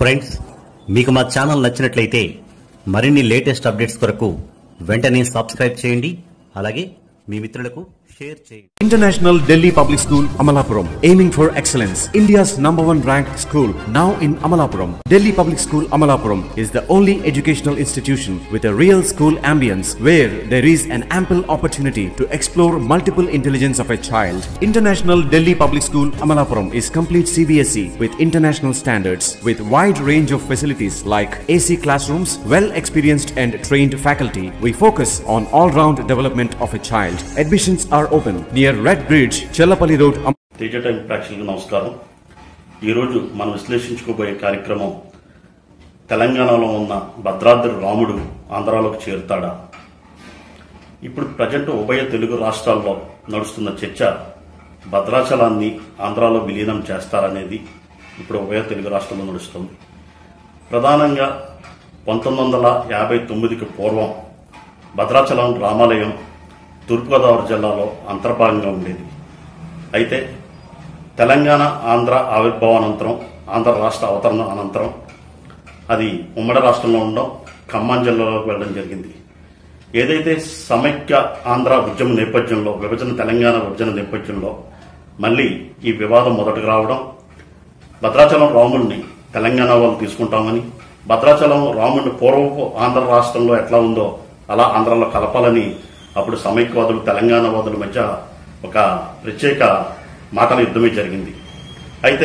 Friends మీకు మా channel నచ్చినట్లయితే మరిన్ని లేటెస్ట్ అప్డేట్స్ కొరకు వెంటనే సబ్స్క్రైబ్ చేయండి అలాగే మీ మిత్రులకు షేర్ చేయండి International Delhi Public School, Amalapuram, aiming for excellence. India's number one ranked school, now in Amalapuram. Delhi Public School, Amalapuram is the only educational institution with a real school ambience where there is an ample opportunity to explore multiple intelligence of a child. International Delhi Public School, Amalapuram is complete CBSE with international standards with wide range of facilities like AC classrooms, well experienced and trained faculty. We focus on all-round development of a child. Admissions are open near Red Bridge, Chellapalli Road, Am- Teja time ప్రేక్షకులకు నమస్కారం ఈరోజు మనం విశ్లేషించుకోబోయే కార్యక్రమం తెలంగాణలో ఉన్న భద్రాద్రి రాముడు ఆంధ్రాలోకి చేరుతాడా ఇప్పుడు present ఉభయ తెలుగు రాష్ట్రాల్లో నడుస్తున్న చర్చ భద్రాచలాన్ని ఆంధ్రాలో విలీనం చేస్తారనేది ఇప్పుడు ఉభయ తెలుగు రాష్ట్రాల్లో నడుస్తుంది ప్రధానంగా పంతొమ్మిది వందల యాభై తొమ్మిదికి పూర్వం భద్రాచలం రామాలయం తూర్పుగోదావరి జిల్లాలో అంతర్భాగంగా ఉండేది అయితే తెలంగాణ ఆంధ్ర ఆవిర్భావానంతరం ఆంధ్ర రాష్ట్ర అవతరణ అనంతరం అది ఉమ్మడి రాష్ట్రంలో ఉండడం ఖమ్మం జిల్లాలోకి వెళ్ళడం జరిగింది ఏదైతే సమైక్య ఆంధ్ర ఉద్యమ నేపథ్యంలో విభజన తెలంగాణ విభజన నేపథ్యంలో మళ్ళీ ఈ వివాదం మొదటకు రావడం భద్రాచలం రాముడిని తెలంగాణ వాళ్ళు తీసుకుంటామని భద్రాచలం రాముడిని పూర్వపు ఆంధ్ర రాష్ట్రంలో ఎట్లా ఉందో అలా ఆంధ్రాలో కలపాలని అప్పుడు సమైక్యవాదులు తెలంగాణ వాదుల మధ్య ఒక ప్రత్యేక మాటల యుద్ధమే జరిగింది అయితే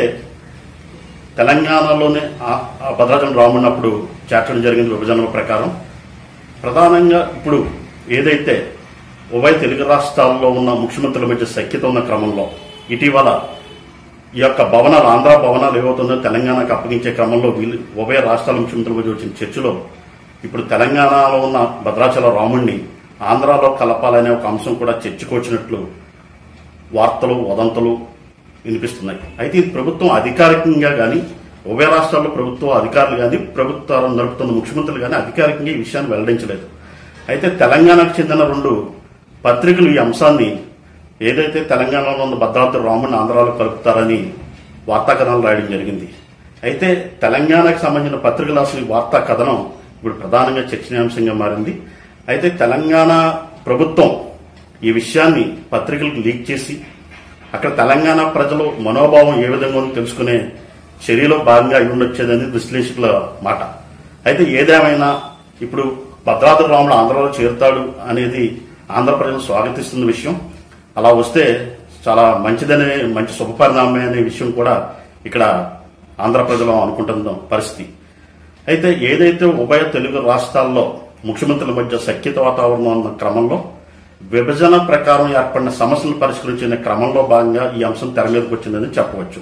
తెలంగాణలోనే ఆ- ఆ భద్రాచలం రాముడిని అప్పుడు చేర్చడం జరిగింది విభజనల ప్రకారం ప్రధానంగా ఇప్పుడు ఏదైతే ఉభయ తెలుగు రాష్ట్రాల్లో ఉన్న ముఖ్యమంత్రుల మధ్య సఖ్యత ఉన్న క్రమంలో ఇటీవల ఈ యొక్క భవనాలు ఆంధ్ర భవనాలు ఏవవుతుందో తెలంగాణకు అప్పగించే క్రమంలో వీళ్ళు ఉభయ రాష్ట్రాల ముఖ్యమంత్రుల మధ్య వచ్చిన చర్చలో ఇప్పుడు తెలంగాణలో ఉన్న భద్రాచల రాముణ్ణి ఆంధ్రాలో కలపాలనే ఒక అంశం కూడా చర్చకు వచ్చినట్లు వార్తలు వదంతులు వినిపిస్తున్నాయి అయితే ఇది ప్రభుత్వం అధికారికంగా కానీ ఉభయ రాష్ట్రాల్లో ప్రభుత్వ అధికారులు కానీ ప్రభుత్వాలను నడుపుతున్న ముఖ్యమంత్రులు కానీ అధికారికంగా ఈ విషయాన్ని వెల్లడించలేదు అయితే తెలంగాణకు చెందిన రెండు పత్రికలు ఈ అంశాన్ని ఏదైతే తెలంగాణలో ఉన్న భద్రాద్రి రాముని ఆంధ్రాలో కలుపుతారని వార్తా కథనాలు రాయడం జరిగింది అయితే తెలంగాణకు సంబంధించిన పత్రికలు అసలు ఈ వార్తా కథనం ఇప్పుడు ప్రధానంగా చర్చనీయాంశంగా మారింది అయితే తెలంగాణ ప్రభుత్వం ఈ విషయాన్ని పత్రికలకు లీక్ చేసి అక్కడ తెలంగాణ ప్రజలు మనోభావం ఏ విధంగా ఉందో తెలుసుకునే చర్యలో భాగంగా అయి ఉండొచ్చేదని విశ్లేషకుల మాట అయితే ఏదేమైనా ఇప్పుడు భద్రాద్రి రాముడు ఆంధ్రలో చేరుతాడు అనేది ఆంధ్ర ప్రజలు స్వాగతిస్తున్న విషయం అలా వస్తే చాలా మంచిదనే మంచి శుభపరిణామమే అనే విషయం కూడా ఇక్కడ ఆంధ్ర ప్రజలు అనుకుంటున్న పరిస్థితి అయితే ఏదైతే ఉభయ తెలుగు రాష్ట్రాల్లో ముఖ్యమంత్రుల మధ్య సఖ్యత వాతావరణం ఉన్న క్రమంలో విభజన ప్రకారం ఏర్పడిన సమస్యలను పరిష్కరించిన క్రమంలో భాగంగా ఈ అంశం తెర మీదకి వచ్చిందని చెప్పవచ్చు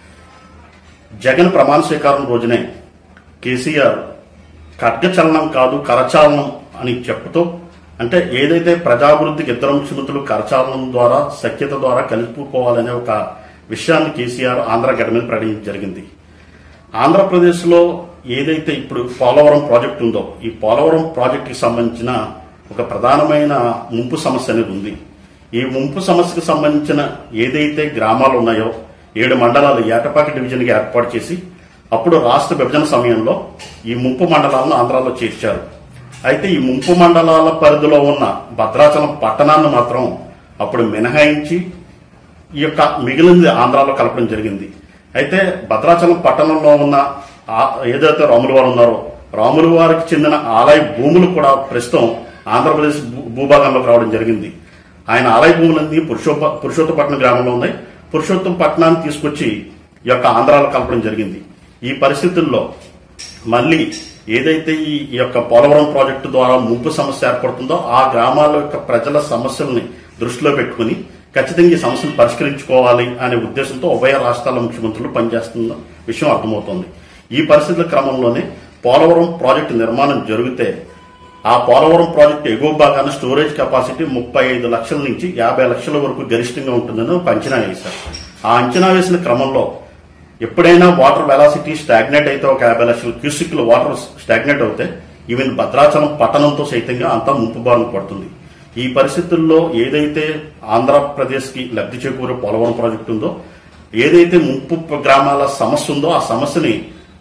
జగన్ ప్రమాణ స్వీకారం రోజునే కేసీఆర్ ఖడ్గచలనం కాదు కరచాలనం అని చెప్పుతూ అంటే ఏదైతే ప్రజాభివృద్ధికి ఇద్దరు ముఖ్యమంత్రులు కరచాలనం ద్వారా సఖ్యత ద్వారా కలిసిపోవాలనే ఒక విషయాన్ని కేసీఆర్ ఆంధ్ర గడ్డ మీద ప్రకటించడం జరిగింది ఆంధ్రప్రదేశ్లో ఏదైతే ఇప్పుడు పోలవరం ప్రాజెక్టు ఉందో ఈ పోలవరం ప్రాజెక్టుకి సంబంధించిన ఒక ప్రధానమైన ముంపు సమస్య అనేది ఉంది ఈ ముంపు సమస్యకు సంబంధించిన ఏదైతే గ్రామాలు ఉన్నాయో ఏడు మండలాలు ఏటపాకి డివిజన్గా ఏర్పాటు చేసి అప్పుడు రాష్ట్ర విభజన సమయంలో ఈ ముంపు మండలాలను ఆంధ్రాలో చేర్చారు అయితే ఈ ముంపు మండలాల పరిధిలో ఉన్న భద్రాచలం పట్టణాన్ని మాత్రం అప్పుడు మినహాయించి ఈ యొక్క మిగిలింది ఆంధ్రాలో కలపడం జరిగింది అయితే భద్రాచలం పట్టణంలో ఉన్న ఆ- ఏదైతే రాముల వారు ఉన్నారో రాముల వారికి చెందిన ఆలయ భూములు కూడా ప్రస్తుతం ఆంధ్రప్రదేశ్ భూ- భూభాగంలోకి రావడం జరిగింది ఆయన ఆలయ భూములన్నీ పురుషోప పురుషోత్తపట్నం గ్రామంలో ఉన్నాయి పురుషోత్తం పట్టణాన్ని తీసుకొచ్చి ఈ యొక్క ఆంధ్రాలో కలపడం జరిగింది ఈ పరిస్థితుల్లో మళ్ళీ ఏదైతే ఈ ఈ యొక్క పోలవరం ప్రాజెక్టు ద్వారా ముంపు సమస్య ఏర్పడుతుందో ఆ గ్రామాల యొక్క ప్రజల సమస్యల్ని దృష్టిలో పెట్టుకుని ఖచ్చితంగా ఈ సమస్యను పరిష్కరించుకోవాలి అనే ఉద్దేశంతో ఉభయ రాష్ట్రాల ముఖ్యమంత్రులు పనిచేస్తున్న విషయం అర్థమవుతోంది ఈ పరిస్థితుల క్రమంలోనే పోలవరం ప్రాజెక్టు నిర్మాణం జరిగితే ఆ పోలవరం ప్రాజెక్టు ఎగువ భాగాన స్టోరేజ్ కెపాసిటీ ముప్పై ఐదు లక్షల నుంచి యాభై లక్షల వరకు గరిష్టంగా ఉంటుందని ఒక అంచనా వేశారు ఆ అంచనా వేసిన క్రమంలో ఎప్పుడైనా వాటర్ వెలాసిటీ స్టాగ్నేట్ అయితే ఒక యాభై లక్షల క్యూసిక్ల వాటర్ స్టాగ్నేట్ అవుతే ఈవెన్ భద్రాచలం పట్టణంతో సైతంగా అంతా ముంపు బారిన పడుతుంది ఈ పరిస్థితుల్లో ఏదైతే ఆంధ్రప్రదేశ్ కి లబ్ధి చేకూరే పోలవరం ప్రాజెక్టు ఉందో ఏదైతే ముంపు గ్రామాల సమస్య ఉందో ఆ సమస్యని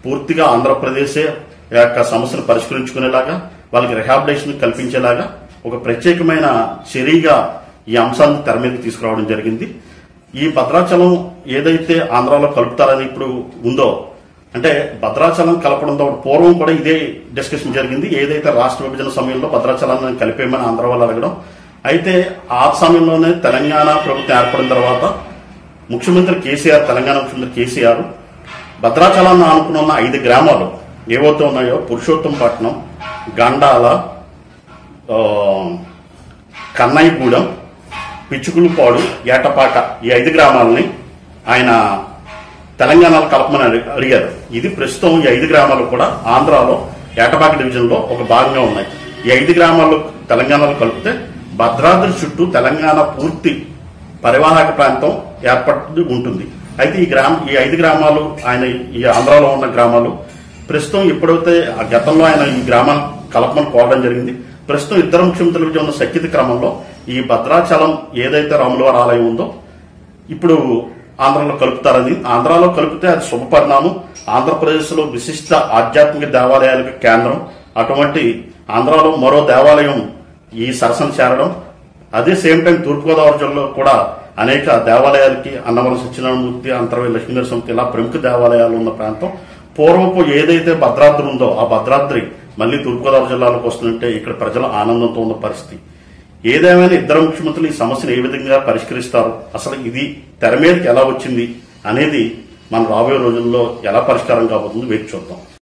పూర్తిగా ఆంధ్రప్రదేశే యొక్క సమస్యను పరిష్కరించుకునేలాగా వాళ్ళకి రిహాబిలేషన్ కల్పించేలాగా ఒక ప్రత్యేకమైన చర్యగా ఈ అంశాన్ని తెర మీదకి తీసుకురావడం జరిగింది ఈ భద్రాచలం ఏదైతే ఆంధ్రాలో కలుపుతారని ఇప్పుడు ఉందో అంటే భద్రాచలం కలపడంతో పూర్వం కూడా ఇదే డిస్కషన్ జరిగింది ఏదైతే రాష్ట్ర విభజన సమయంలో భద్రాచలాన్ని కలిపేయమని ఆంధ్ర వాళ్ళు అడగడం అయితే ఆ సమయంలోనే తెలంగాణ ప్రభుత్వం ఏర్పడిన తర్వాత ముఖ్యమంత్రి కేసీఆర్ తెలంగాణ ముఖ్యమంత్రి కేసీఆర్ భద్రాచలాన్ని ఆనుకుని ఉన్న ఐదు గ్రామాలు ఏవైతే ఉన్నాయో పురుషోత్తంపట్నం గండాల ఆ, కన్నయ్యగూడెం పిచ్చుకులపాడు ఏటపాక ఈ ఐదు గ్రామాలని ఆయన తెలంగాణలో కలపమని అడి- అడిగారు ఇది ప్రస్తుతం ఈ ఐదు గ్రామాలు కూడా ఆంధ్రాలో ఏటపాక డివిజన్ లో ఒక భాగంగా ఉన్నాయి ఈ ఐదు గ్రామాలు తెలంగాణలో కలిపితే భద్రాద్రి చుట్టూ తెలంగాణ పూర్తి పరివాహక ప్రాంతం ఏర్పడి ఉంటుంది అయితే ఈ గ్రామ ఈ ఐదు గ్రామాలు ఆయన ఈ ఆంధ్రాలో ఉన్న గ్రామాలు ప్రస్తుతం ఎప్పుడైతే ఆ గతంలో ఆయన ఈ గ్రామాలు కలపమని కోరడం జరిగింది ప్రస్తుతం ఇద్దరు ముఖ్యమంత్రుల మధ్య ఉన్న సఖ్యత క్రమంలో ఈ భద్రాచలం ఏదైతే రాములవారి ఆలయం ఉందో ఇప్పుడు ఆంధ్రలో కలుపుతారని ఆంధ్రాలో కలిపితే అది శుభ పరిణామం ఆంధ్రప్రదేశ్ లో విశిష్ట ఆధ్యాత్మిక దేవాలయాలకు కేంద్రం అటువంటి ఆంధ్రాలో మరో దేవాలయం ఈ సరసన చేరడం అదే సేమ్ టైం తూర్పుగోదావరి జిల్లాలో కూడా అనేక దేవాలయాలకి అన్నవరం సత్యనారాయణమూర్తి అంతర్వేది లక్ష్మీనరసింహ ఇలా ప్రముఖ దేవాలయాలు ఉన్న ప్రాంతం పూర్వపు ఏదైతే భద్రాద్రి ఉందో ఆ భద్రాద్రి మళ్ళీ తూర్పుగోదావరి జిల్లాలోకి వస్తుందంటే ఇక్కడ ప్రజల ఆనందంతో ఉన్న పరిస్థితి ఏదేమైనా ఇద్దరు ముఖ్యమంత్రులు ఈ సమస్యను ఏ విధంగా పరిష్కరిస్తారు అసలు ఇది తెర మీదకి ఎలా వచ్చింది అనేది మన రాబోయే రోజుల్లో ఎలా పరిష్కారం కాబోతుందో వేచి చూద్దాం